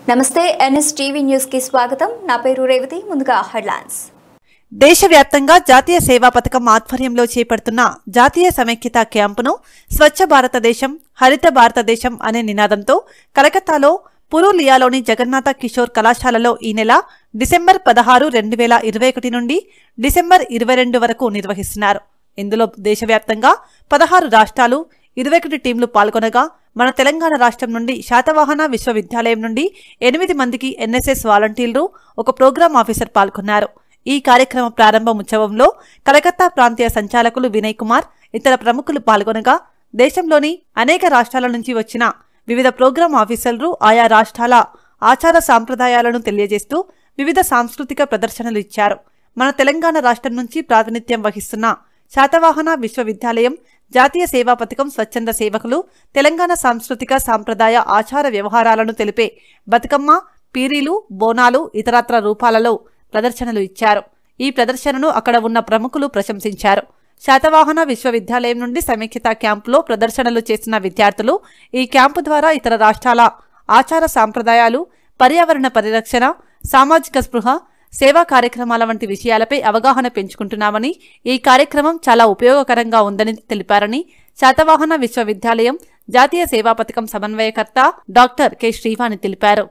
నమస్తే NS TV news కి స్వాగతం నా పేరు రేవతి ముందుగా హెడ్లైన్స్ దేశవ్యాప్తంగా జాతీయ సేవా పథకం ఆధ్వర్యంలో చేపడుతున్న జాతీయ సమైక్యత క్యాంపును స్వచ్ఛ భారతదేశం హరిత భారతదేశం అనే నినాదంతో కలకత్తాలో పురూలియాలోని జగన్నాథ కిషోర్ కళాశాలలో ఈ నెల డిసెంబర్ పదహారు రెండు వేల ఇరవై ఒకటి నుండి డిసెంబర్ ఇరవై రెండు వరకు నిర్వహిస్తున్నారు ఇందులో దేశవ్యాప్తంగా పదహారు రాష్ట్రాలు ఇరవై ఒకటి టీంలు పాల్గొనగా మన తెలంగాణ రాష్ట్రం నుండి శాతవాహన విశ్వవిద్యాలయం నుండి ఎనిమిది మందికి ఎన్ఎస్ఎస్ వాలంటీర్లు ఒక ప్రోగ్రాం ఆఫీసర్ పాల్గొన్నారు ఈ కార్యక్రమ ప్రారంభ ఉత్సవంలో కలకత్తా ప్రాంతీయ సంచాలకులు వినయ్ కుమార్ ఇతర ప్రముఖులు పాల్గొనగా దేశంలోని అనేక రాష్ట్రాల నుంచి వచ్చిన వివిధ ప్రోగ్రాం ఆఫీసర్లు ఆయా రాష్ట్రాల ఆచార సాంప్రదాయాలను తెలియజేస్తూ వివిధ సాంస్కృతిక ప్రదర్శనలు ఇచ్చారు మన తెలంగాణ రాష్ట్రం నుంచి ప్రాతినిధ్యం వహిస్తున్న శాతవాహన విశ్వవిద్యాలయం జాతీయ సేవా పథకం స్వచ్ఛంద సేవకులు తెలంగాణ సాంస్కృతిక సాంప్రదాయ ఆచార వ్యవహారాలను తెలిపే బతుకమ్మ పీరీలు బోనాలు ఇతరత్ర రూపాలలో ప్రదర్శనలు ఇచ్చారు ఈ ప్రదర్శనను అక్కడ ఉన్న ప్రముఖులు ప్రశంసించారు శాతవాహన విశ్వవిద్యాలయం నుండి సమైక్యత క్యాంపులో ప్రదర్శనలు చేసిన విద్యార్థులు ఈ క్యాంపు ద్వారా ఇతర రాష్ట్రాల ఆచార సాంప్రదాయాలు పర్యావరణ పరిరక్షణ సామాజిక స్పృహ సేవా కార్యక్రమాల వంటి విషయాలపై అవగాహన పెంచుకుంటున్నామని ఈ కార్యక్రమం చాలా ఉపయోగకరంగా ఉందని తెలిపారని శాతవాహన విశ్వవిద్యాలయం జాతీయ సేవా పథకం సమన్వయకర్త డాక్టర్ కె శ్రీవాణి తెలిపారు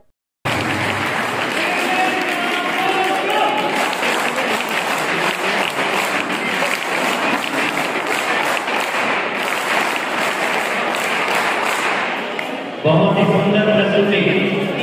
बहुत ही सुंदर प्रस्तुति